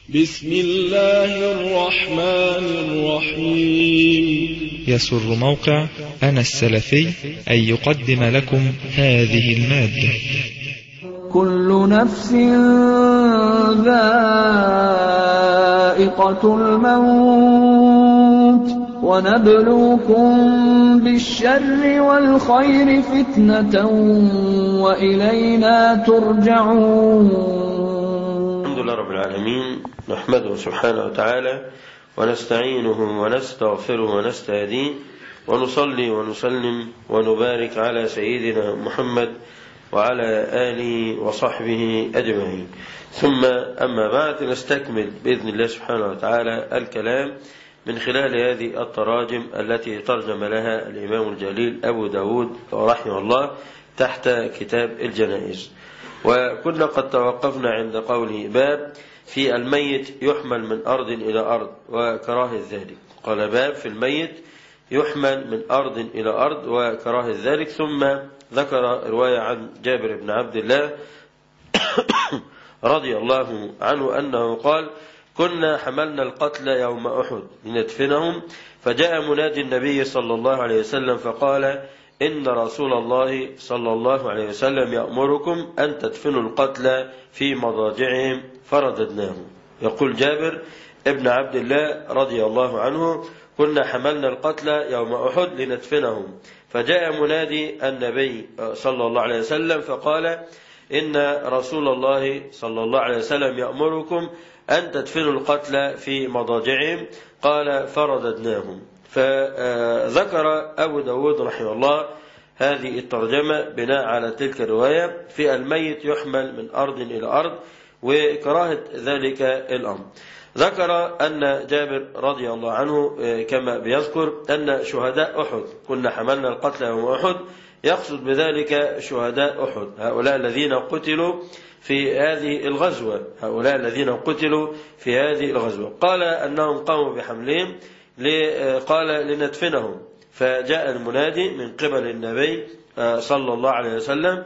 بسم الله الرحمن الرحيم يسر موقع أنا السلفي أن يقدم لكم هذه المادة كل نفس ذائقة الموت ونبلوكم بالشر والخير فتنة وإلينا ترجعون الحمد لله رب العالمين نحمده سبحانه وتعالى ونستعينه ونستغفره ونستهديه ونصلي ونسلم ونبارك على سيدنا محمد وعلى آله وصحبه أجمعين ثم أما بعد نستكمل بإذن الله سبحانه وتعالى الكلام من خلال هذه التراجم التي ترجم لها الإمام الجليل أبو داود رحمه الله تحت كتاب الجنائز وكنا قد توقفنا عند قوله باب في الميت يحمل من أرض إلى أرض وكراهة ذلك قال باب في الميت يحمل من أرض إلى أرض وكراهة ذلك ثم ذكر رواية عن جابر بن عبد الله رضي الله عنه أنه قال كنا حملنا القتل يوم أحد لندفنهم فجاء منادي النبي صلى الله عليه وسلم فقال إن رسول الله صلى الله عليه وسلم يأمركم أن تدفنوا القتلى في مضاجعهم فرددناهم يقول جابر ابن عبد الله رضي الله عنه كنا حملنا القتلى يوم أحد لندفنهم فجاء منادي النبي صلى الله عليه وسلم فقال إن رسول الله صلى الله عليه وسلم يأمركم أن تدفنوا القتلى في مضاجعهم قال فرددناهم فذكر أبو داود رحمه الله هذه الترجمة بناء على تلك الرواية في الميت يحمل من أرض إلى أرض وكراهة ذلك الأمر ذكر أن جابر رضي الله عنه كما بيذكر أن شهداء أحد كنا حملنا القتل يوم أحد يقصد بذلك شهداء أحد هؤلاء الذين قتلوا في هذه الغزوة هؤلاء الذين قتلوا في هذه الغزوة قال أنهم قاموا بحملهم قال لندفنهم فجاء المنادي من قبل النبي صلى الله عليه وسلم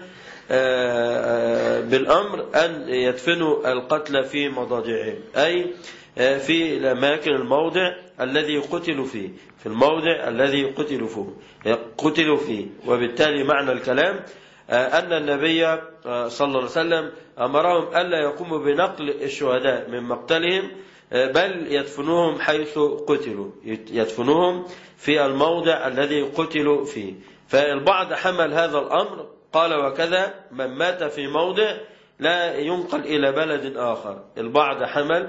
بالأمر أن يدفنوا القتل في مضاجعهم أي في الأماكن الموضع الذي قتلوا فيه في الموضع الذي قتلوا فيه قتلوا فيه وبالتالي معنى الكلام أن النبي صلى الله عليه وسلم أمرهم ألا يقوموا بنقل الشهداء من مقتلهم بل يدفنوهم حيث قتلوا يدفنوهم في الموضع الذي قتلوا فيه فالبعض حمل هذا الأمر قال وكذا من مات في موضع لا ينقل إلى بلد آخر البعض حمل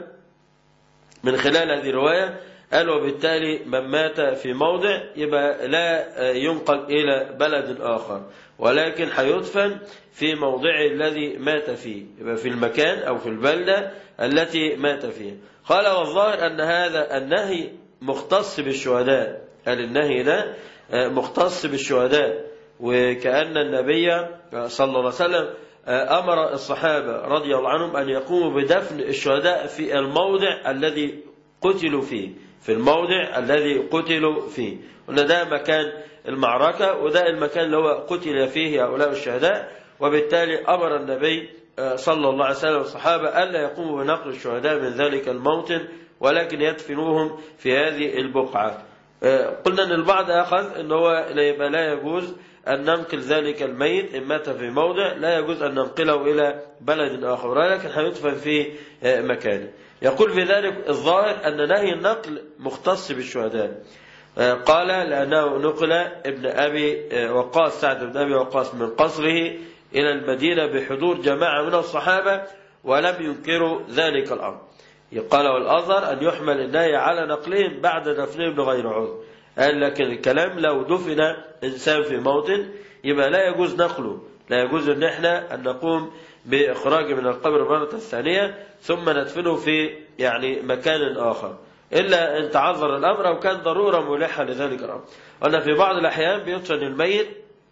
من خلال هذه الرواية قال وبالتالي من مات في موضع يبقى لا ينقل إلى بلد آخر ولكن حيدفن في موضعه الذي مات فيه يبقى في المكان أو في البلدة التي مات فيها قال والظاهر أن هذا النهي مختص بالشهداء قال النهي ده مختص بالشهداء وكأن النبي صلى الله عليه وسلم أمر الصحابة رضي الله عنهم أن يقوموا بدفن الشهداء في الموضع الذي قتلوا فيه في الموضع الذي قتلوا فيه وأن ده مكان المعركة وده المكان اللي هو قتل فيه هؤلاء الشهداء وبالتالي أمر النبي صلى الله عليه وسلم الصحابة ألا يقوموا بنقل الشهداء من ذلك الموطن ولكن يدفنوهم في هذه البقعة قلنا أن البعض أخذ أن هو يبقى لا يجوز أن ننقل ذلك الميت إن مات في موضع لا يجوز أن ننقله إلى بلد آخر ولكن حيدفن في مكانه يقول في ذلك الظاهر أن نهي النقل مختص بالشهداء قال لأنه نقل ابن أبي وقاص سعد بن أبي وقاص من قصره إلى المدينة بحضور جماعة من الصحابة ولم ينكروا ذلك الأمر قال والأظهر أن يحمل النهي على نقلهم بعد دفنهم بغير عذر قال لكن الكلام لو دفن إنسان في موطن يبقى لا يجوز نقله لا يجوز أن احنا أن نقوم بإخراجه من القبر مرة ثانية ثم ندفنه في يعني مكان آخر إلا أن تعذر الأمر أو كان ضرورة ملحة لذلك الأمر أن في بعض الأحيان بيدفن الميت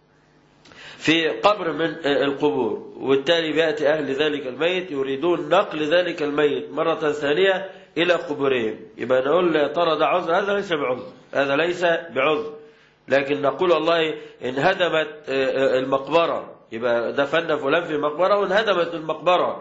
في قبر من القبور وبالتالي بيأتي أهل ذلك الميت يريدون نقل ذلك الميت مرة ثانية إلى قبورهم يبقى نقول يا ترى ده عذر هذا ليس بعذر هذا ليس بعذر لكن نقول والله انهدمت المقبرة يبقى دفن فلان في مقبرة وانهدمت المقبرة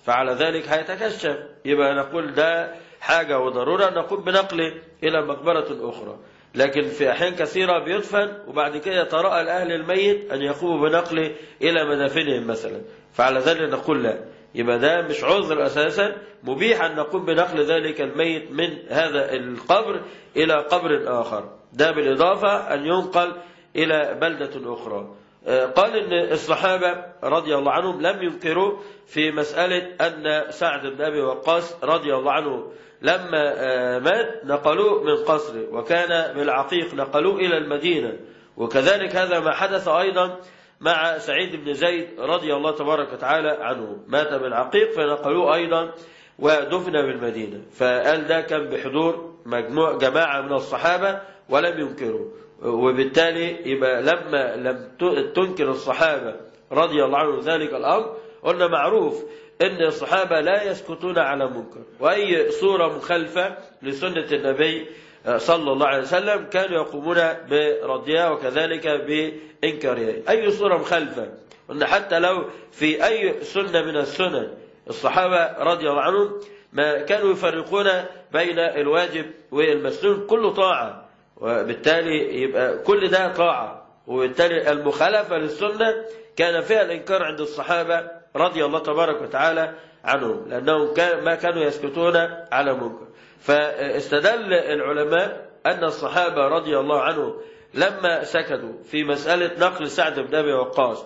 فعلى ذلك هيتكشف يبقى نقول ده حاجة وضرورة نقوم بنقله إلى مقبرة أخرى لكن في أحيان كثيرة بيدفن وبعد كده يتراءى الأهل الميت أن يقوموا بنقله إلى مدافنهم مثلا فعلى ذلك نقول لا يبقى ده مش عذر أساسا مبيح أن نقوم بنقل ذلك الميت من هذا القبر إلى قبر آخر ده بالإضافة أن ينقل إلى بلدة أخرى قال ان الصحابة رضي الله عنهم لم ينكروا في مسألة أن سعد بن أبي وقاص رضي الله عنه لما مات نقلوه من قصره وكان بالعقيق نقلوه إلى المدينة وكذلك هذا ما حدث أيضا مع سعيد بن زيد رضي الله تبارك وتعالى عنه مات بالعقيق فنقلوه أيضا ودفن بالمدينة فقال ده كان بحضور مجموع جماعة من الصحابة ولم ينكروا وبالتالي يبقى لما لم تنكر الصحابة رضي الله عنهم ذلك الأمر قلنا معروف ان الصحابة لا يسكتون على منكر وأي صورة مخالفة لسنة النبي صلى الله عليه وسلم كانوا يقومون بردها وكذلك بإنكارها أي صورة مخالفة قلنا حتى لو في أي سنة من السنن الصحابة رضي الله عنهم ما كانوا يفرقون بين الواجب والمسنون كله طاعة وبالتالي يبقى كل ده طاعة وبالتالي المخالفة للسنة كان فيها الإنكار عند الصحابة رضي الله تبارك وتعالى عنهم لأنهم كان ما كانوا يسكتون على منكر فاستدل العلماء أن الصحابة رضي الله عنهم لما سكتوا في مسألة نقل سعد بن أبي وقاص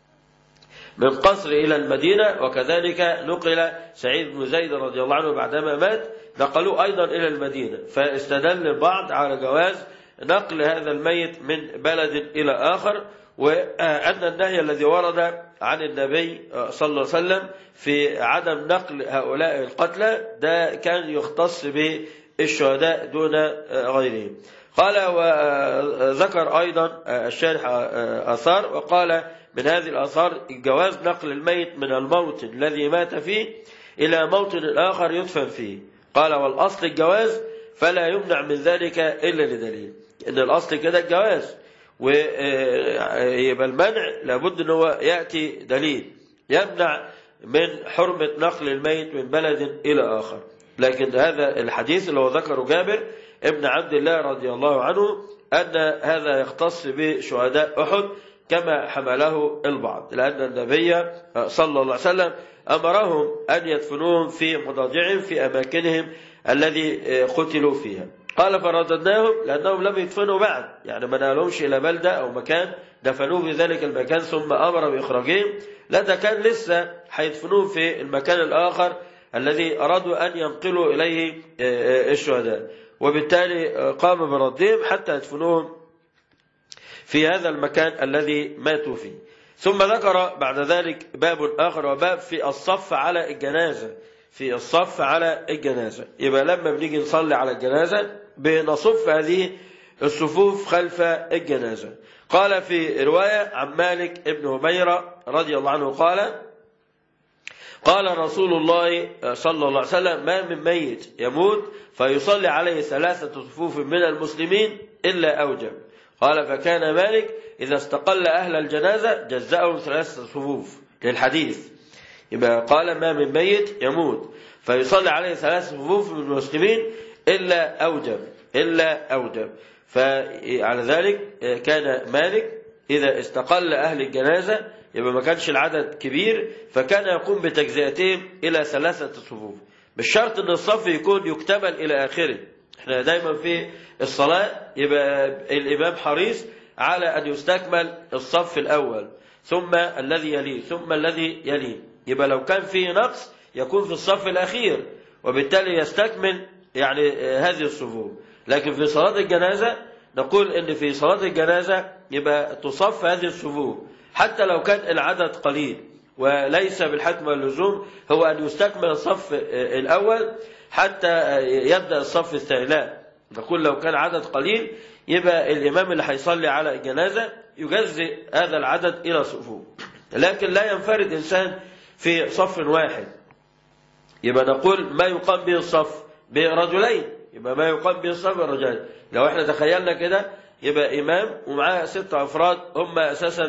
من قصر إلى المدينة وكذلك نقل سعيد بن زيد رضي الله عنه بعدما مات نقلوه أيضا إلى المدينة فاستدل البعض على جواز نقل هذا الميت من بلد إلى آخر وأن النهي الذي ورد عن النبي صلى الله عليه وسلم في عدم نقل هؤلاء القتلى ده كان يختص بالشهداء دون غيرهم قال وذكر أيضا الشارح أثار وقال من هذه الآثار جواز نقل الميت من الموطن الذي مات فيه إلى موطن آخر يدفن فيه قال والأصل الجواز فلا يمنع من ذلك إلا لدليل إن الأصل كده الجواز ويبقى المنع لابد أن هو يأتي دليل يمنع من حرمة نقل الميت من بلد إلى آخر لكن هذا الحديث اللي هو ذكره جابر ابن عبد الله رضي الله عنه أن هذا يختص بشهداء أحد كما حمله البعض لأن النبي صلى الله عليه وسلم أمرهم أن يدفنوهم في مضاجعهم في أماكنهم الذي قتلوا فيها قال فرددناهم لأنهم لم يدفنوا بعد يعني ما نالهمش إلى بلدة أو مكان دفنوه في ذلك المكان ثم أمر بإخراجهم لا ده كان لسه هيدفنوه في المكان الآخر الذي أرادوا أن ينقلوا إليه الشهداء وبالتالي قام بردهم حتى يدفنوهم في هذا المكان الذي ماتوا فيه ثم ذكر بعد ذلك باب آخر وباب في الصف على الجنازة في الصف على الجنازة يبقى لما بنيجي نصلي على الجنازة بنصف هذه الصفوف خلف الجنازة قال في رواية عن مالك ابن هميرة رضي الله عنه قال قال رسول الله صلى الله عليه وسلم ما من ميت يموت فيصلي عليه ثلاثة صفوف من المسلمين إلا أوجب قال فكان مالك إذا استقل أهل الجنازة جزأهم ثلاثة صفوف للحديث يبقى قال ما من ميت يموت فيصلي عليه ثلاثة صفوف من المسلمين إلا أوجب إلا أوجب فعلى ذلك كان مالك إذا استقل أهل الجنازة يبقى ما كانش العدد كبير فكان يقوم بتجزئتهم إلى ثلاثة صفوف مش شرط أن الصف يكون يكتمل إلى آخره احنا دايما في الصلاة يبقى الإمام حريص على أن يستكمل الصف الأول ثم الذي يليه ثم الذي يليه يبقى لو كان فيه نقص يكون في الصف الأخير وبالتالي يستكمل يعني هذه الصفوف لكن في صلاة الجنازة نقول ان في صلاة الجنازة يبقى تصف هذه الصفوف حتى لو كان العدد قليل وليس بالحتم واللزوم هو أن يستكمل الصف الأول حتى يبدأ الصف الثاني لا نقول لو كان عدد قليل يبقى الإمام اللي هيصلي على الجنازة يجزئ هذا العدد إلى صفوف لكن لا ينفرد إنسان في صف واحد يبقى نقول ما يقام به الصف برجلين يبقى ما يقام به الصف برجلين لو احنا تخيلنا كده يبقى إمام ومعاه ست أفراد هم أساسا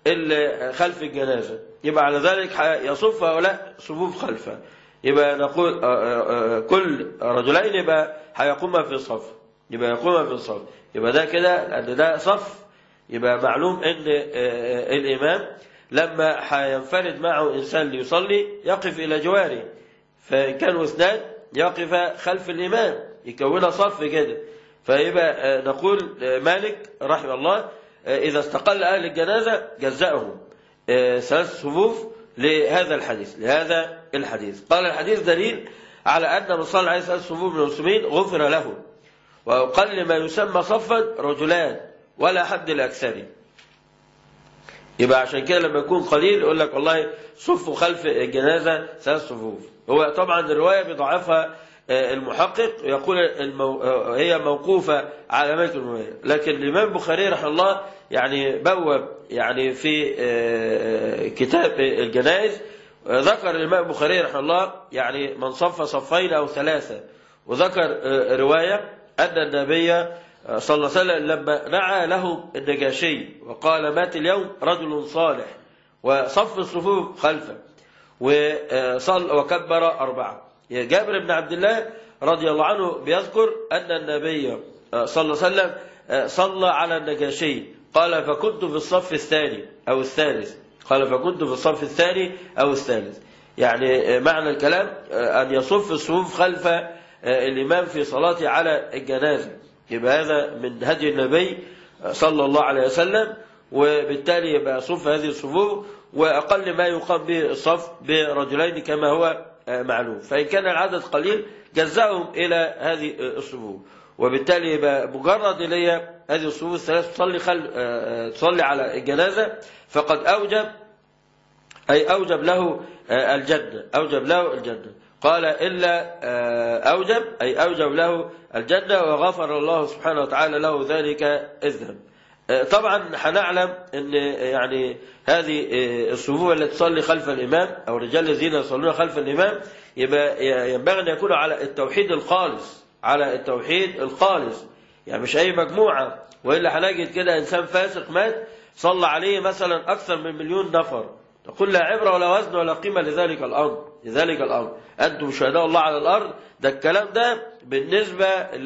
اللي خلف الجنازة يبقى على ذلك يصف هؤلاء صفوف خلفه يبقى نقول كل رجلين يبقى هيقوم في صف يبقى يقوم في الصف يبقى ده كده ان ده صف يبقى معلوم ان الامام لما هينفرد معه انسان ليصلي يقف الى جواره فان كانوا اثنان يقف خلف الامام يكون صف كده فيبقى نقول مالك رحمه الله اذا استقل اهل الجنازه جزاهم ثلاث صفوف لهذا الحديث لهذا الحديث قال الحديث دليل على أن من صلى عليه ثلاث صفوف من المسلمين غفر له وأقل ما يسمى صفا رجلان ولا حد الأكثر يبقى عشان كده لما يكون قليل يقول لك والله صفوا خلف الجنازة ثلاث صفوف هو طبعا الرواية بضعفها المحقق يقول المو... هي موقوفة على ملك المنير لكن الإمام البخاري رحمه الله يعني بوب يعني في كتاب الجنائز ذكر الإمام البخاري رحمه الله يعني من صف صفين أو ثلاثة وذكر رواية أن النبي صلى الله عليه وسلم لما نعى له النجاشي وقال مات اليوم رجل صالح وصف الصفوف خلفه وصل وكبر أربعة جابر بن عبد الله رضي الله عنه بيذكر أن النبي صلى الله عليه وسلم صلى على النجاشي قال فكنت في الصف الثاني أو الثالث قال فكنت في الصف الثاني أو الثالث يعني معنى الكلام أن يصف الصفوف خلف الإمام في صلاته على الجنازة يبقى هذا من هدي النبي صلى الله عليه وسلم وبالتالي يبقى يصف هذه الصفوف وأقل ما يقام به الصف برجلين كما هو معلوم فإن كان العدد قليل جزأهم إلى هذه الصفوف وبالتالي يبقى مجرد اللي هي هذه الصفوف الثلاث تصلي خل... تصلي على الجنازة فقد أوجب أي أوجب له الجنة أوجب له الجنة قال إلا أوجب أي أوجب له الجنة وغفر الله سبحانه وتعالى له ذلك الذنب طبعا هنعلم ان يعني هذه الصفوف التي تصلي خلف الامام او الرجال الذين يصلون خلف الامام يبقى ينبغي ان يكونوا على التوحيد الخالص على التوحيد الخالص يعني مش اي مجموعه والا هنجد كده انسان فاسق مات صلى عليه مثلا اكثر من مليون نفر تقول لا عبره ولا وزن ولا قيمه لذلك الامر لذلك الامر انتم شهداء الله على الارض ده الكلام ده بالنسبه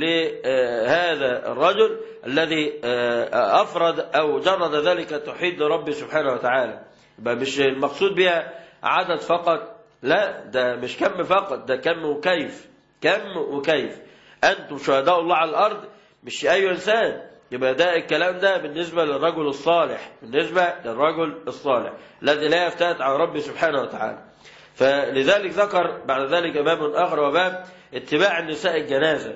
لهذا الرجل الذي افرد او جرد ذلك توحيد لرب سبحانه وتعالى يبقى مش المقصود بها عدد فقط لا ده مش كم فقط ده كم وكيف كم وكيف انتم شهداء الله على الارض مش اي انسان يبقى ده الكلام ده بالنسبة للرجل الصالح بالنسبة للرجل الصالح الذي لا يفتات عن ربه سبحانه وتعالى فلذلك ذكر بعد ذلك باب آخر وباب اتباع النساء الجنازة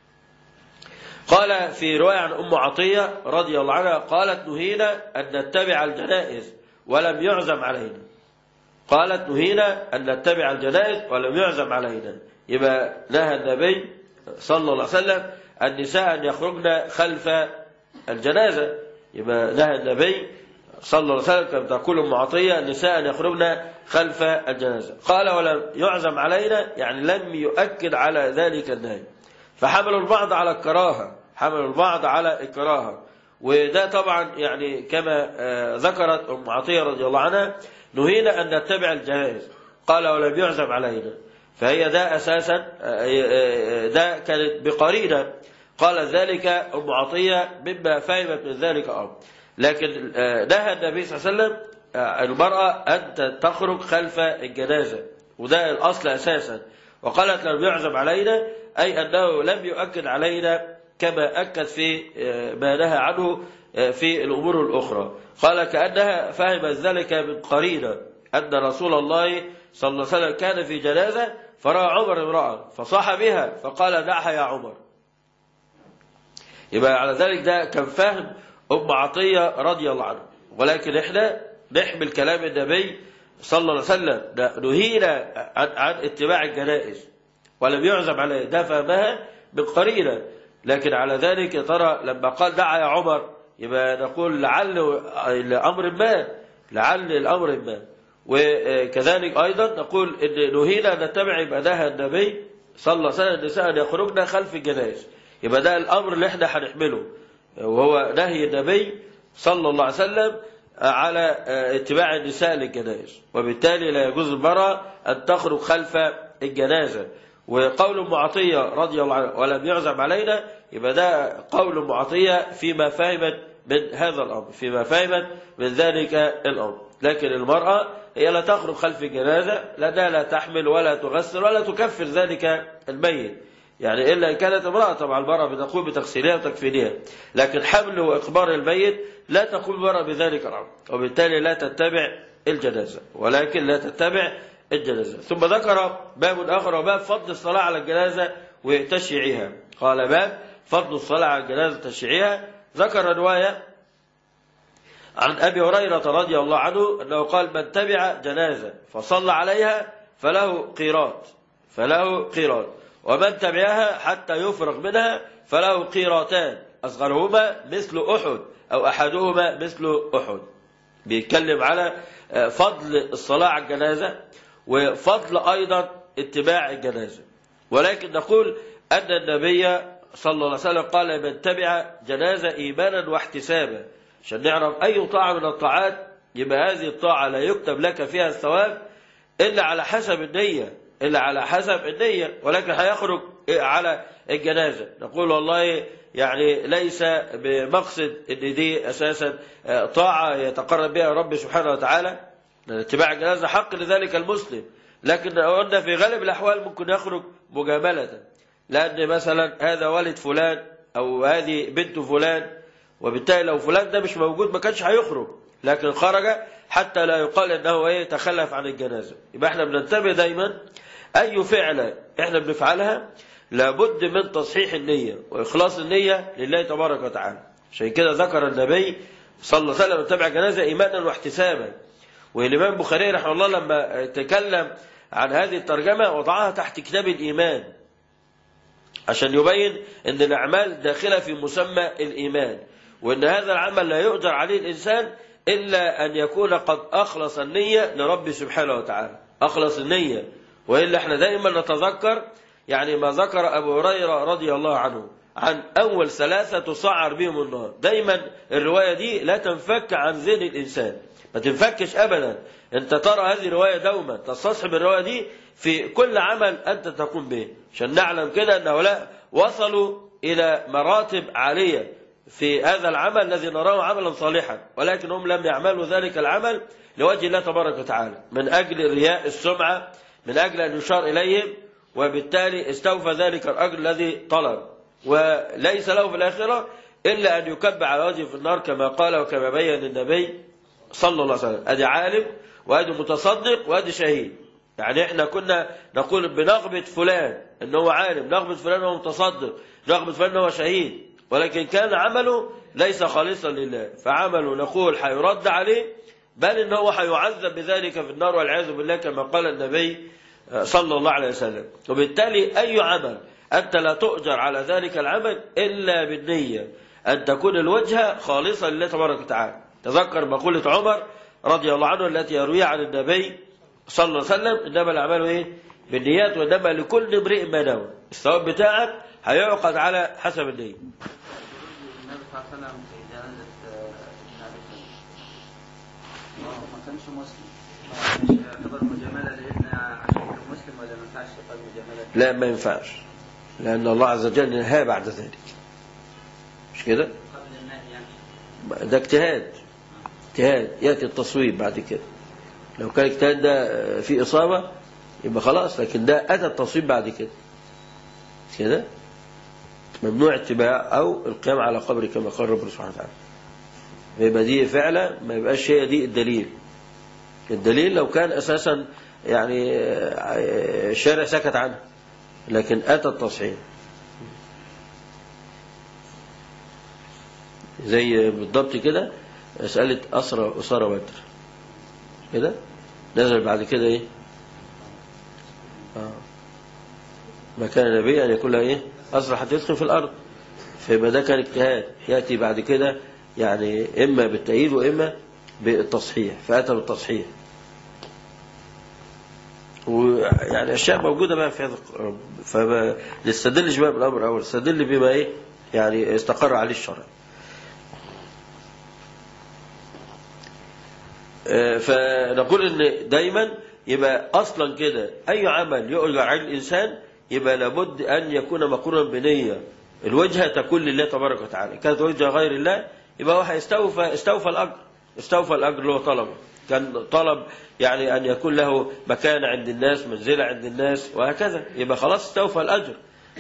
قال في رواية عن أم عطية رضي الله عنها قالت نهينا أن نتبع الجنائز ولم يعزم علينا قالت نهينا أن نتبع الجنائز ولم يعزم علينا يبقى نهى النبي صلى الله عليه وسلم النساء أن يخرجن خلف الجنازة يبقى نهى النبي صلى الله عليه وسلم كما تقول أم عطية النساء أن يخرجن خلف الجنازة قال ولم يعزم علينا يعني لم يؤكد على ذلك النهي فحملوا البعض على الكراهة حملوا البعض على الكراهة وده طبعا يعني كما ذكرت أم عطية رضي الله عنها نهينا أن نتبع الجنائز قال ولم يعزم علينا فهي ده أساسا ده كانت بقرينة قال ذلك أم عطية مما فهمت من ذلك أمر لكن نهى النبي صلى الله عليه وسلم المرأة أن تخرج خلف الجنازة وده الأصل أساسا وقالت لم يعزم علينا أي أنه لم يؤكد علينا كما أكد في ما نهى عنه في الأمور الأخرى قال كأنها فهمت ذلك من قرينة أن رسول الله صلى الله عليه وسلم كان في جنازة فرأى عمر امرأة فصاح بها فقال دعها يا عمر يبقى على ذلك ده كان فهم أم عطية رضي الله عنها ولكن احنا نحمل كلام النبي صلى الله عليه وسلم نهينا عن, عن اتباع الجنائز ولم يعزم عليه ده فهمها بقرينة لكن على ذلك يا ترى لما قال دعا يا عمر يبقى نقول لعل الأمر ما لعل الأمر ما وكذلك أيضا نقول إن نهينا أن نتبع يبقى نهى النبي صلى الله عليه وسلم النساء أن يخرجن خلف الجنائز يبقى ده الأمر اللي احنا هنحمله وهو نهي النبي صلى الله عليه وسلم على اتباع النساء للجنائز وبالتالي لا يجوز المرأة أن تخرج خلف الجنازة وقول معطية رضي الله عنه ولم يعزم علينا يبقى ده قول معطية فيما فهمت من هذا الأمر فيما فهمت من ذلك الأمر لكن المرأة هي لا تخرج خلف الجنازة لأنها لا تحمل ولا تغسل ولا تكفر ذلك الميت يعني إلا إن كانت امرأة طبعا المرأة بتقوم بتغسيلها وتكفينها لكن حمل وإقبار الميت لا تقوم المرأة بذلك الأمر وبالتالي لا تتبع الجنازة ولكن لا تتبع الجنازة ثم ذكر باب آخر وباب فضل الصلاة على الجنازة وتشييعها قال باب فضل الصلاة على الجنازة وتشييعها ذكر رواية عن أبي هريرة رضي الله عنه أنه قال من تبع جنازة فصلى عليها فله قيراط فله قيراط ومن تبعها حتى يفرغ منها فله قيراتان أصغرهما مثل أحد أو أحدهما مثل أحد بيتكلم على فضل الصلاة على الجنازة وفضل أيضا اتباع الجنازة ولكن نقول أن النبي صلى الله عليه وسلم قال من تبع جنازة إيمانا واحتسابا عشان نعرف أي طاعة من الطاعات يبقى هذه الطاعة لا يكتب لك فيها الثواب إلا على حسب النية إلا على حسب النية ولكن هيخرج على الجنازة نقول والله يعني ليس بمقصد ان دي اساسا طاعة يتقرب بها رب سبحانه وتعالى اتباع الجنازة حق لذلك المسلم لكن قلنا في غالب الأحوال ممكن يخرج مجاملة لأن مثلا هذا والد فلان أو هذه بنت فلان وبالتالي لو فلان ده مش موجود ما كانش هيخرج لكن خرج حتى لا يقال انه ايه تخلف عن الجنازه يبقى احنا بننتبه دايما اي فعله احنا بنفعلها لابد من تصحيح النيه واخلاص النيه لله تبارك وتعالى عشان كده ذكر النبي صلى الله عليه وسلم اتبع جنازه ايمانا واحتسابا والامام البخاري رحمه الله لما تكلم عن هذه الترجمه وضعها تحت كتاب الايمان عشان يبين ان الاعمال داخله في مسمى الايمان وان هذا العمل لا يؤجر عليه الانسان الا ان يكون قد اخلص النيه لرب سبحانه وتعالى اخلص النيه والا احنا دائما نتذكر يعني ما ذكر ابو هريره رضي الله عنه عن اول ثلاثه تصعر بهم النار دايما الروايه دي لا تنفك عن ذهن الانسان ما تنفكش ابدا انت ترى هذه الروايه دوما تستصحب الروايه دي في كل عمل انت تقوم به عشان نعلم كده ان هؤلاء وصلوا الى مراتب عاليه في هذا العمل الذي نراه عملا صالحا ولكن هم لم يعملوا ذلك العمل لوجه الله تبارك وتعالى من أجل رياء السمعة من أجل أن يشار إليهم وبالتالي استوفى ذلك الأجر الذي طلب وليس له في الآخرة إلا أن يكب على وجهه في النار كما قال وكما بين النبي صلى الله عليه وسلم أدي عالم وأدي متصدق وأدي شهيد يعني احنا كنا نقول بنغبة فلان ان هو عالم نغبة فلان هو متصدق نغبة فلان هو شهيد ولكن كان عمله ليس خالصا لله فعمله نقول هيرد عليه بل ان هو هيعذب بذلك في النار والعياذ بالله كما قال النبي صلى الله عليه وسلم وبالتالي اي عمل انت لا تؤجر على ذلك العمل الا بالنيه ان تكون الوجهه خالصه لله تبارك وتعالى تذكر مقوله عمر رضي الله عنه التي يرويها عن النبي صلى الله عليه وسلم انما الاعمال ايه بالنيات وانما لكل امرئ ما نوى الثواب بتاعك هيعقد على حسب النيه النبي صلى الله عليه وسلم في جنازة ابن أبي طالب ما كانش مسلم مش يعتبر مجاملة لابن عشان يكون مسلم ولا ما ينفعش يقال مجاملة؟ لا ما ينفعش لأن الله عز وجل نهى بعد ذلك مش كده قبل النهي يعني ده اجتهاد اجتهاد يأتي التصويب بعد كده لو كان الاجتهاد ده فيه إصابة يبقى خلاص لكن ده أتى التصويب بعد كده مش كده ممنوع اتباع أو القيام على قبر كما قال ربنا سبحانه وتعالى يبقى دي فعلا ما يبقاش هي دي الدليل الدليل لو كان أساسا يعني الشارع سكت عنه لكن أتى التصحيح زي بالضبط كده مسألة أسرى أسرى بدر كده نزل بعد كده إيه آه. ما كان النبي أن يكون لها إيه أسرى حتى يدخل في الأرض فيبقى ده كان اجتهاد يأتي بعد كده يعني إما بالتأييد وإما بالتصحيح فأتى بالتصحيح ويعني أشياء موجودة بقى في هذا فما نستدلش بقى بالأمر الأول نستدل بما إيه يعني استقر عليه الشرع آه، فنقول ان دايما يبقى اصلا كده اي عمل يؤجر عليه الانسان يبقى لابد ان يكون مقرونا بنيه الوجهه تكون لله تبارك وتعالى كانت وجهه غير الله يبقى هو هيستوفى استوفى الاجر استوفى الاجر اللي هو طلبه كان طلب يعني ان يكون له مكان عند الناس منزله عند الناس وهكذا يبقى خلاص استوفى الاجر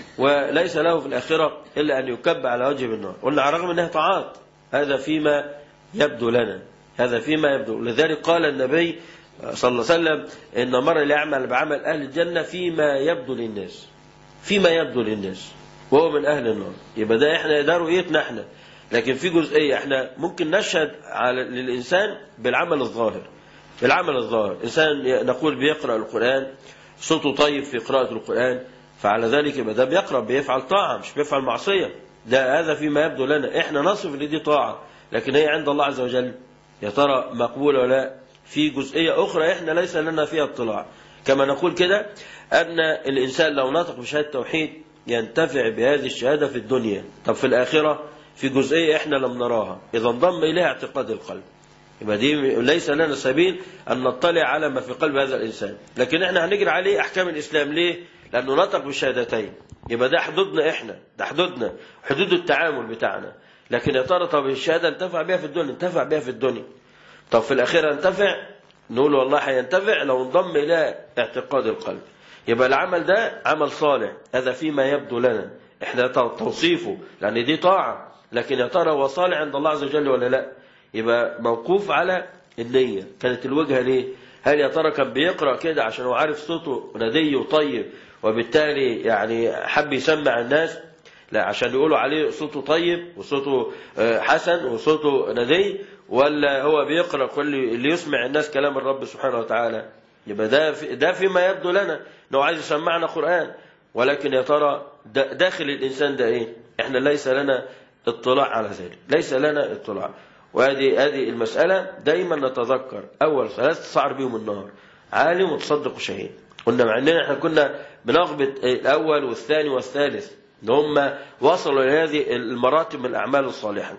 وليس له في الاخره الا ان يكب على وجه بالنار قلنا على الرغم انها طاعات هذا فيما يبدو لنا هذا فيما يبدو لذلك قال النبي صلى الله عليه وسلم ان المرء لا يعمل بعمل اهل الجنه فيما يبدو للناس فيما يبدو للناس وهو من اهل النار يبقى ده احنا ده رؤيتنا احنا لكن في جزئيه احنا ممكن نشهد على للانسان بالعمل الظاهر بالعمل الظاهر انسان نقول بيقرا القران صوته طيب في قراءه القران فعلى ذلك يبقى ده بيقرا بيفعل طاعه مش بيفعل معصيه ده هذا فيما يبدو لنا احنا نصف ان دي طاعه لكن هي عند الله عز وجل يا ترى مقبوله ولا لا في جزئيه اخرى احنا ليس لنا فيها اطلاع كما نقول كده ان الانسان لو نطق بشهاده توحيد ينتفع بهذه الشهاده في الدنيا طب في الاخره في جزئيه احنا لم نراها اذا انضم اليها اعتقاد القلب يبقى دي ليس لنا سبيل ان نطلع على ما في قلب هذا الانسان لكن احنا هنجري عليه احكام الاسلام ليه لانه نطق بالشهادتين يبقى ده حدودنا احنا ده حدودنا حدود التعامل بتاعنا لكن يا ترى طب الشهاده انتفع بها في الدنيا انتفع بها في الدنيا طب في الاخيره ينتفع نقول والله هينتفع لو انضم الى اعتقاد القلب يبقى العمل ده عمل صالح هذا فيما يبدو لنا احنا توصيفه لان دي طاعه لكن يا ترى هو صالح عند الله عز وجل ولا لا يبقى موقوف على النيه كانت الوجهه ليه هل يا ترى كان بيقرا كده عشان هو عارف صوته ندي وطيب وبالتالي يعني حب يسمع الناس لا عشان يقولوا عليه صوته طيب وصوته حسن وصوته ندي ولا هو بيقرا كل اللي يسمع الناس كلام الرب سبحانه وتعالى يبقى ده في ده فيما يبدو لنا انه عايز يسمعنا قران ولكن يا ترى داخل الانسان ده ايه احنا ليس لنا اطلاع على ذلك ليس لنا اطلاع وهذه هذه المساله دايما نتذكر اول ثلاث تصعر بهم النار عالم وتصدق وشهيد قلنا مع اننا احنا كنا بنغبط الاول والثاني والثالث ان هم وصلوا الى هذه المراتب من الاعمال الصالحه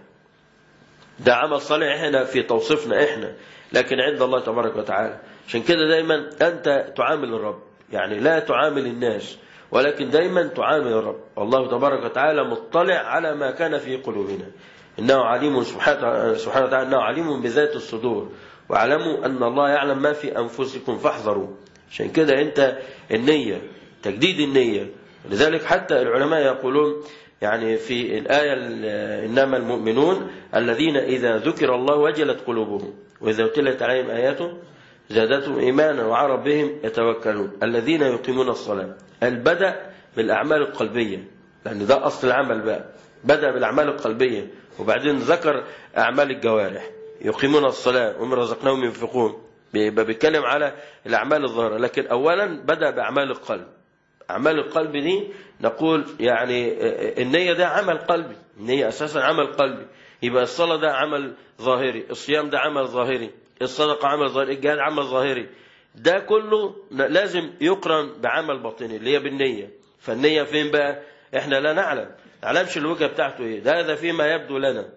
ده عمل صالح احنا في توصيفنا احنا لكن عند الله تبارك وتعالى عشان كده دايما انت تعامل الرب يعني لا تعامل الناس ولكن دايما تعامل الرب والله تبارك وتعالى مطلع على ما كان في قلوبنا انه عليم سبحانه وتعالى انه عليم بذات الصدور واعلموا ان الله يعلم ما في انفسكم فاحذروا عشان كده انت النيه تجديد النيه لذلك حتى العلماء يقولون يعني في الآية إنما المؤمنون الذين إذا ذكر الله وجلت قلوبهم وإذا تلت عليهم آياته زادتهم إيمانا وعلى ربهم يتوكلون الذين يقيمون الصلاة البدأ بالأعمال القلبية لأن ده أصل العمل بقى بدأ بالأعمال القلبية وبعدين ذكر أعمال الجوارح يقيمون الصلاة ومن رزقناهم ينفقون بيبقى بيتكلم على الأعمال الظاهرة لكن أولا بدأ بأعمال القلب أعمال القلب دي نقول يعني النية ده عمل قلبي النية أساسا عمل قلبي يبقى الصلاة ده عمل ظاهري الصيام ده عمل ظاهري الصدقة عمل ظاهري الجهاد عمل ظاهري ده كله لازم يقرن بعمل باطني اللي هي بالنية فالنية فين بقى احنا لا نعلم نعلمش الوجهة بتاعته ايه ده هذا فيما يبدو لنا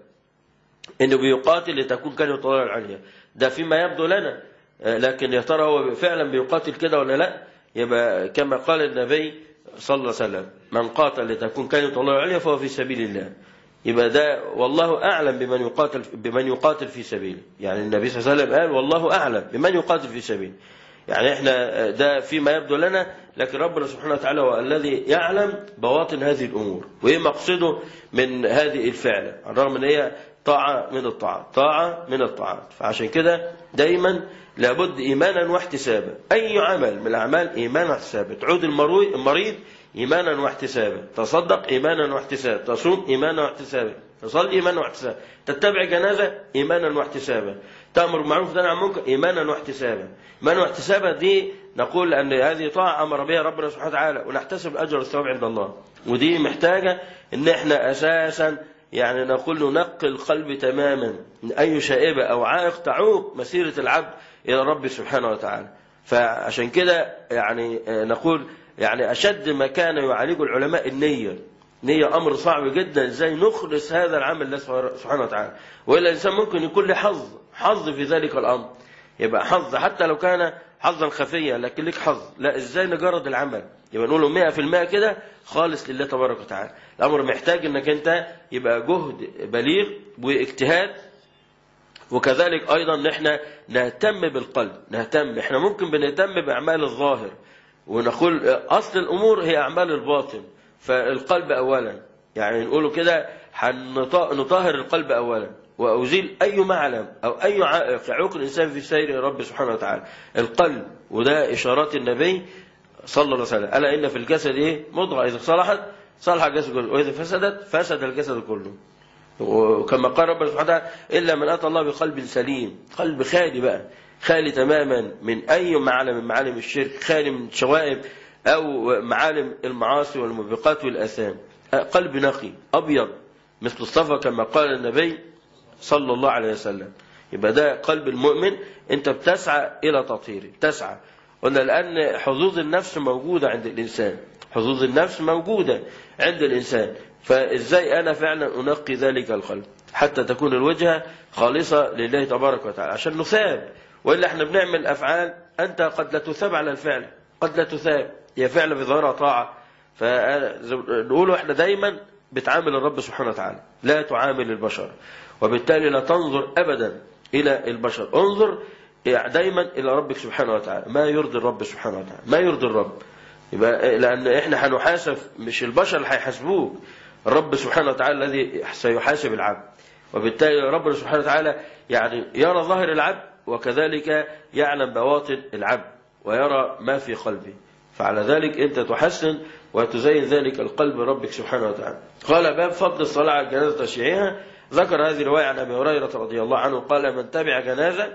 انه بيقاتل لتكون كلمة الله العليا ده فيما يبدو لنا لكن يا ترى هو فعلا بيقاتل كده ولا لا يبقى كما قال النبي صلى الله عليه وسلم من قاتل لتكون كلمة الله العليا فهو في سبيل الله يبقى ده والله أعلم بمن يقاتل بمن يقاتل في سبيله يعني النبي صلى الله عليه وسلم قال والله أعلم بمن يقاتل في سبيله يعني احنا ده فيما يبدو لنا لكن ربنا سبحانه وتعالى هو الذي يعلم بواطن هذه الأمور وإيه مقصده من هذه الفعلة رغم ان هي طاعة من الطاعات طاعة من الطاعات فعشان كده دايما لابد إيمانا واحتسابا أي عمل من الأعمال إيمانا واحتسابا تعود المريض إيمانا واحتسابا تصدق إيمانا واحتسابا تصوم إيمانا واحتسابا تصلي إيمانا واحتسابا تتبع جنازة إيمانا واحتسابا تأمر بالمعروف وتنهى عن المنكر إيمانا واحتسابا إيمانا واحتسابا دي نقول أن هذه طاعة أمر بها ربنا سبحانه وتعالى ونحتسب الأجر والثواب عند الله ودي محتاجة إن إحنا أساسا يعني نقول ننقي القلب تماما من أي شائبة أو عائق تعوق مسيرة العبد إلى رب سبحانه وتعالى فعشان كده يعني نقول يعني أشد ما كان يعالجه العلماء النية نية أمر صعب جدا إزاي نخلص هذا العمل لله سبحانه وتعالى وإلا الإنسان ممكن يكون له حظ حظ في ذلك الأمر يبقى حظ حتى لو كان حظا خفيا لكن لك حظ لا ازاي نجرد العمل يبقى نقوله 100% كده خالص لله تبارك وتعالى الامر محتاج انك انت يبقى جهد بليغ واجتهاد وكذلك ايضا ان احنا نهتم بالقلب نهتم احنا ممكن بنهتم باعمال الظاهر ونقول اصل الامور هي اعمال الباطن فالقلب اولا يعني نقوله كده هنط- نطهر القلب اولا وازيل اي معلم او اي عائق يعوق الانسان في سير رب سبحانه وتعالى القلب وده اشارات النبي صلى الله عليه وسلم الا ان في الجسد ايه مضغه اذا صلحت صلح الجسد كله واذا فسدت فسد الجسد كله وكما قال ربنا سبحانه وتعالى إلا من أتى الله بقلب سليم قلب خالي بقى خالي تماما من أي معلم من معالم الشرك خالي من شوائب أو معالم المعاصي والموبقات والآثام قلب نقي أبيض مثل الصفا كما قال النبي صلى الله عليه وسلم يبقى ده قلب المؤمن أنت بتسعى إلى تطهيره تسعى قلنا لأن حظوظ النفس موجودة عند الإنسان حظوظ النفس موجودة عند الإنسان فإزاي أنا فعلا أنقي ذلك القلب حتى تكون الوجهة خالصة لله تبارك وتعالى عشان نثاب وإلا احنا بنعمل أفعال أنت قد لا تثاب على الفعل قد لا تثاب هي فعل في ظاهرها طاعة فنقوله احنا دايما بتعامل الرب سبحانه وتعالى لا تعامل البشر وبالتالي لا تنظر أبدا إلى البشر انظر دايما إلى ربك سبحانه وتعالى ما يرضي الرب سبحانه وتعالى ما يرضي الرب يبقى لأن احنا هنحاسب مش البشر اللي هيحاسبوك الرب سبحانه وتعالى الذي سيحاسب العبد وبالتالي ربنا سبحانه وتعالى يعني يرى ظاهر العبد وكذلك يعلم بواطن العبد ويرى ما في قلبه فعلى ذلك انت تحسن وتزين ذلك القلب ربك سبحانه وتعالى قال باب فضل الصلاة على الجنازة تشييعها ذكر هذه الرواية عن أبي هريرة رضي الله عنه قال من تبع جنازة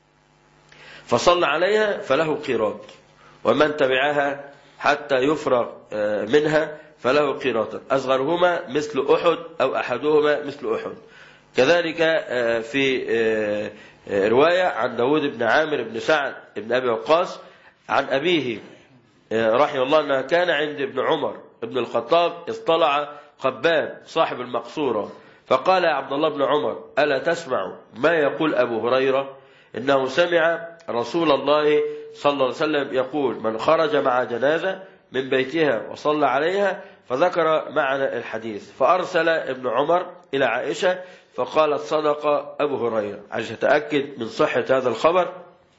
فصلى عليها فله قيراط ومن تبعها حتى يفرغ منها فله قيراطا أصغرهما مثل أحد أو أحدهما مثل أحد كذلك في رواية عن داود بن عامر بن سعد بن أبي وقاص عن أبيه رحمه الله أنه كان عند ابن عمر ابن الخطاب اطلع قباب صاحب المقصورة فقال يا عبد الله بن عمر ألا تسمع ما يقول أبو هريرة إنه سمع رسول الله صلى الله عليه وسلم يقول من خرج مع جنازة من بيتها وصلى عليها فذكر معنى الحديث فأرسل ابن عمر إلى عائشة فقالت صدق أبو هريرة عشان تتأكد من صحة هذا الخبر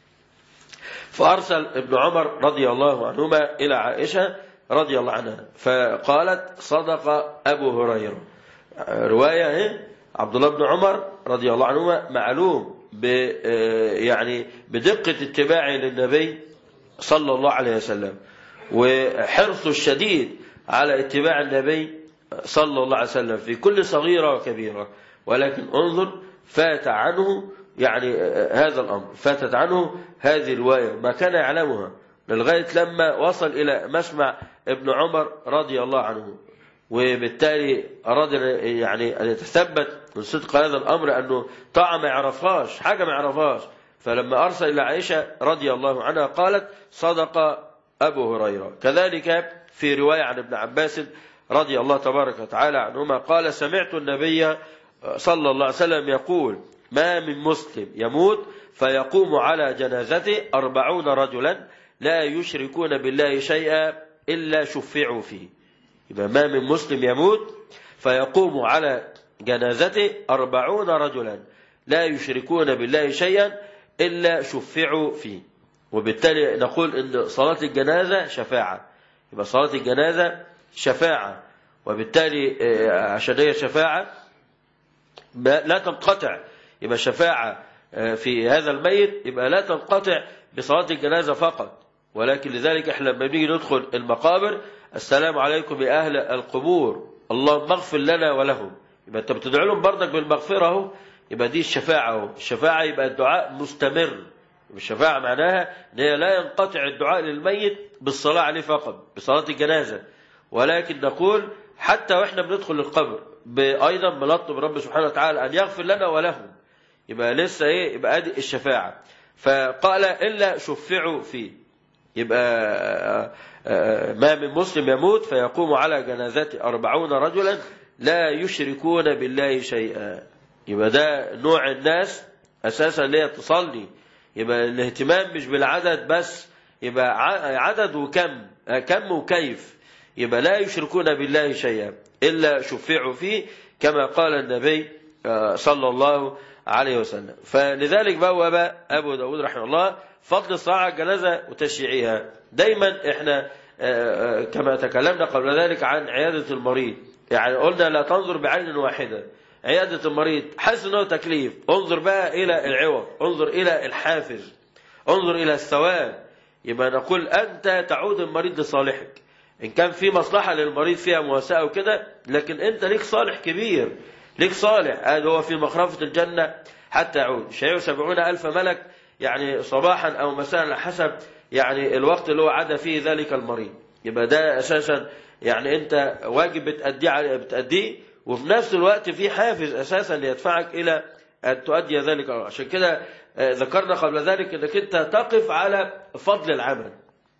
فأرسل ابن عمر رضي الله عنهما إلى عائشة رضي الله عنها فقالت صدق أبو هريرة رواية عبد الله بن عمر رضي الله عنهما معلوم ب يعني بدقة اتباعه للنبي صلى الله عليه وسلم وحرصه الشديد على اتباع النبي صلى الله عليه وسلم في كل صغيرة وكبيرة ولكن انظر فات عنه يعني هذا الأمر فاتت عنه هذه الرواية ما كان يعلمها لغاية لما وصل إلى مسمع ابن عمر رضي الله عنه وبالتالي أراد يعني أن يتثبت من صدق هذا الأمر أنه طاعة ما يعرفهاش حاجة ما يعرفهاش فلما أرسل إلى عائشة رضي الله عنها قالت صدق أبو هريرة كذلك في رواية عن ابن عباس رضي الله تبارك وتعالى عنهما قال سمعت النبي صلى الله عليه وسلم يقول ما من مسلم يموت فيقوم على جنازته أربعون رجلا لا يشركون بالله شيئا إلا شفعوا فيه يبقى ما من مسلم يموت فيقوم على جنازته أربعون رجلا لا يشركون بالله شيئا إلا شفعوا فيه وبالتالي نقول إن صلاة الجنازة شفاعة يبقى صلاة الجنازة شفاعة وبالتالي عشان هي شفاعة لا تنقطع يبقى شفاعة في هذا الميت يبقى لا تنقطع بصلاة الجنازة فقط ولكن لذلك احنا لما بنيجي ندخل المقابر السلام عليكم يا أهل القبور اللهم اغفر لنا ولهم يبقى انت بتدعو لهم برضك بالمغفرة اهو يبقى دي الشفاعة اهو الشفاعة يبقى الدعاء مستمر الشفاعة معناها ان هي لا ينقطع الدعاء للميت بالصلاة عليه فقط بصلاة الجنازة ولكن نقول حتى واحنا بندخل القبر ايضا بنطلب رب سبحانه وتعالى ان يغفر لنا ولهم يبقى لسه ايه يبقى ادي الشفاعة فقال الا شفعوا فيه يبقى ما من مسلم يموت فيقوم على جنازته أربعون رجلا لا يشركون بالله شيئا يبقى ده نوع الناس أساسا اللي هي تصلي يبقى الاهتمام مش بالعدد بس يبقى ع- عدد وكم آه، كم وكيف يبقى لا يشركون بالله شيئا إلا شفعوا فيه كما قال النبي آه، صلى الله عليه وسلم فلذلك بوب أبو داود رحمه الله فضل الصلاة على الجنازة وتشييعها دايما احنا آه، آه، كما تكلمنا قبل ذلك عن عيادة المريض يعني قلنا لا تنظر بعين واحدة عيادة المريض حاسس انه تكليف انظر بقى الى العوض انظر الى الحافز انظر الى الثواب يبقى نقول انت تعود المريض لصالحك ان كان في مصلحة للمريض فيها مواساة وكده لكن انت ليك صالح كبير ليك صالح هذا هو في مخرفة الجنة حتى يعود شيء سبعون ألف ملك يعني صباحا أو مساء على حسب يعني الوقت اللي هو عدا فيه ذلك المريض يبقى ده أساسا يعني أنت واجب بتأديه على- بتأديه وفي نفس الوقت في حافز أساسا ليدفعك إلى أن تؤدي ذلك الأمر. عشان كده آه، ذكرنا قبل ذلك أنك أنت تقف على فضل العمل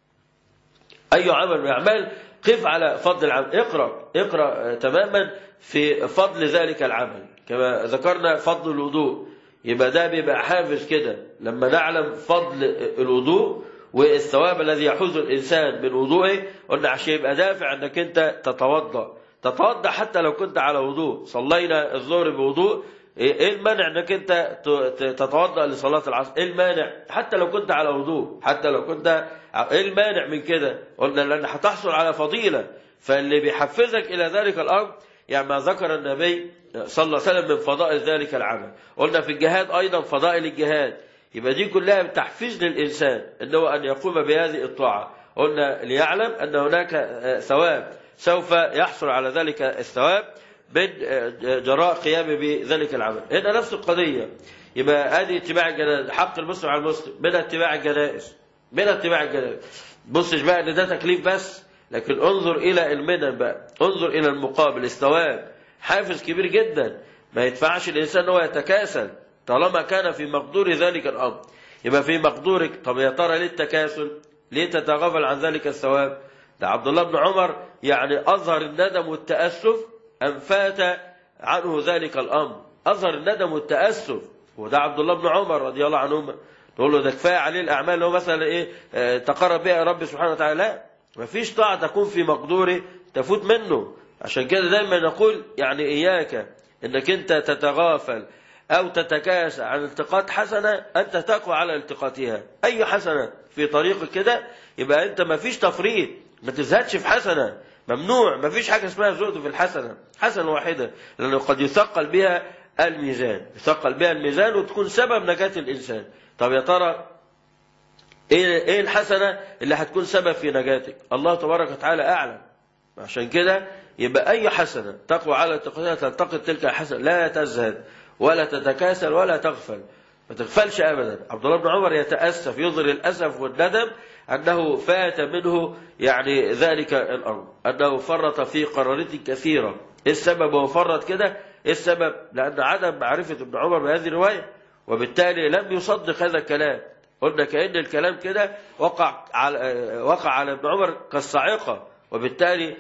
أي عمل من الأعمال قف على فضل العمل اقرأ اقرأ آه، تماما في فضل ذلك العمل كما ذكرنا فضل الوضوء يبقى ده بيبقى حافز كده لما نعلم فضل الوضوء والثواب الذي يحوز الإنسان من وضوئه قلنا عشان يبقى دافع أنك أنت تتوضأ تتوضأ حتى لو كنت على وضوء صلينا الظهر بوضوء ايه المانع انك انت ت- ت- تتوضا لصلاه العصر ايه المانع حتى لو كنت على وضوء حتى لو كنت ع- ايه المانع من كده قلنا لان هتحصل على فضيله فاللي بيحفزك الى ذلك الامر يعني ما ذكر النبي صلى الله عليه وسلم من فضائل ذلك العمل قلنا في الجهاد ايضا فضائل الجهاد يبقى دي كلها تحفيز للانسان انه ان يقوم بهذه الطاعه قلنا ليعلم ان هناك آه، ثواب سوف يحصل على ذلك الثواب من جراء قيامه بذلك العمل هنا نفس القضية يبقى هذه اتباع الجنائز حق المسلم على المسلم من اتباع الجنائز من اتباع الجنائز بصش بقى ان ده تكليف بس لكن انظر الى المنن بقى انظر الى المقابل الثواب حافز كبير جدا ما يدفعش الانسان ان هو يتكاسل طالما كان في مقدور ذلك الامر يبقى في مقدورك طب يا ترى ليه التكاسل ليه تتغافل عن ذلك الثواب ده عبد الله بن عمر يعني اظهر الندم والتاسف أن فات عنه ذلك الأمر أظهر الندم والتأسف وده عبد الله بن عمر رضي الله عنهما نقول له ده كفاية عليه الأعمال اللي هو مثلا إيه آه، تقرب بها رب سبحانه وتعالى لا مفيش طاعة تكون في مقدوره تفوت منه عشان كده دايما نقول يعني إياك إنك أنت تتغافل أو تتكاسل عن التقاط حسنة أنت تقوى على التقاطها أي حسنة في طريقك كده يبقى أنت مفيش تفريط ما تزهدش في حسنة ممنوع ما فيش حاجة اسمها زهد في الحسنة حسنة واحدة لأنه قد يثقل بها الميزان يثقل بها الميزان وتكون سبب نجاة الإنسان طب يا ترى ايه ايه الحسنة اللي هتكون سبب في نجاتك الله تبارك وتعالى أعلم عشان كده يبقى أي حسنة تقوى على اتقائها تلتقط تلك الحسنة لا تزهد ولا تتكاسل ولا تغفل ما تغفلش أبدا عبد الله بن عمر يتأسف يظهر الأسف والندم أنه فات منه يعني ذلك الأمر أنه فرط في قرارات كثيرة إيه السبب هو فرط كده إيه السبب لأن عدم معرفة ابن عمر بهذه الرواية وبالتالي لم يصدق هذا الكلام قلنا كأن الكلام كده وقع على وقع على ابن عمر كالصاعقة وبالتالي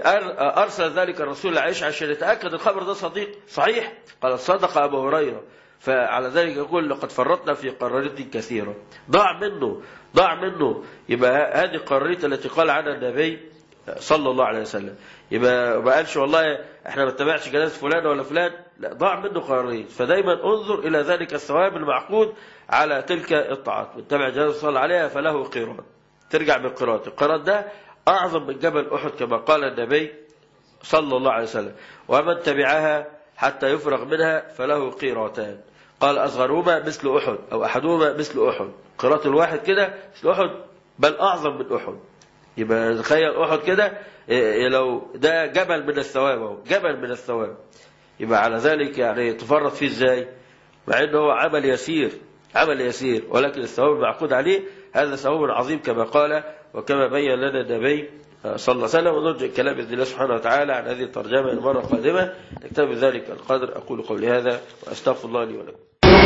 أرسل ذلك الرسول لعائشة عشان يتأكد الخبر ده صديق صحيح قال صدق أبو هريرة فعلى ذلك يقول لقد فرطنا في قرارات كثيرة ضاع منه ضاع منه يبقى هذه القرارات التي قال عنها النبي صلى الله عليه وسلم يبقى ما قالش والله احنا ما اتبعش جنازة فلان ولا فلان لا ضاع منه قرارات فدايما انظر الى ذلك الثواب المعقود على تلك الطاعات واتبع جنازة صلى عليها فله قيراط ترجع من قيراط القيراط ده اعظم من جبل احد كما قال النبي صلى الله عليه وسلم ومن تبعها حتى يفرغ منها فله قيراتان قال أصغرهما مثل أحد أو أحدهما مثل أحد قراءة الواحد كده مثل أحد بل أعظم من أحد يبقى تخيل أحد كده إيه لو ده جبل من الثواب أهو جبل من الثواب يبقى على ذلك يعني تفرط فيه ازاي مع انه هو عمل يسير عمل يسير ولكن الثواب المعقود عليه هذا ثواب عظيم كما قال وكما بين لنا النبي صلى الله عليه وسلم ونرجع كلام باذن الله سبحانه وتعالى عن هذه الترجمه المره القادمه نكتفي بذلك القدر اقول قولي هذا واستغفر الله لي ولكم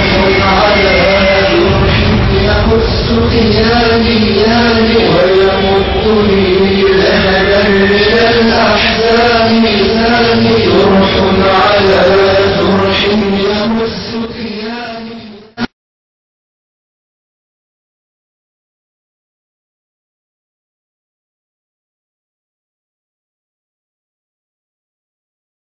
يمس إياني ويمدني الأمل من الأحزان